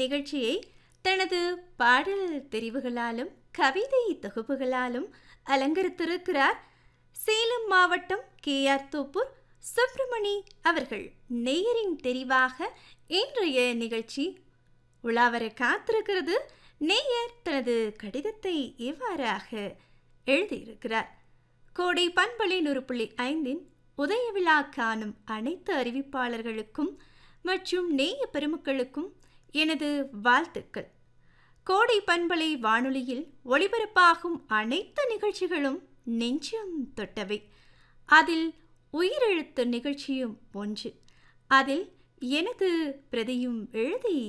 நிகழ்ச்சியை தனது பாடல் தெரிவுகளாலும் கவிதை தொகுப்புகளாலும் அலங்கரித்திருக்கிறார் சேலம் மாவட்டம் கே ஆர் தோப்பூர் சுப்பிரமணி அவர்கள் நேயரின் தெரிவாக இன்றைய நிகழ்ச்சி உலாவர காத்திருக்கிறது நேயர் தனது கடிதத்தை இவ்வாறாக எழுதியிருக்கிறார் கோடை பண்பலை நூறு புள்ளி ஐந்தின் உதய விழா காணும் அனைத்து அறிவிப்பாளர்களுக்கும் மற்றும் நேய பெருமக்களுக்கும் எனது வாழ்த்துக்கள் கோடை பண்பலை வானொலியில் ஒளிபரப்பாகும் அனைத்து நிகழ்ச்சிகளும் நெஞ்சம் தொட்டவை அதில் உயிரெழுத்து நிகழ்ச்சியும் ஒன்று அதில் எனது பிரதியும் எழுதி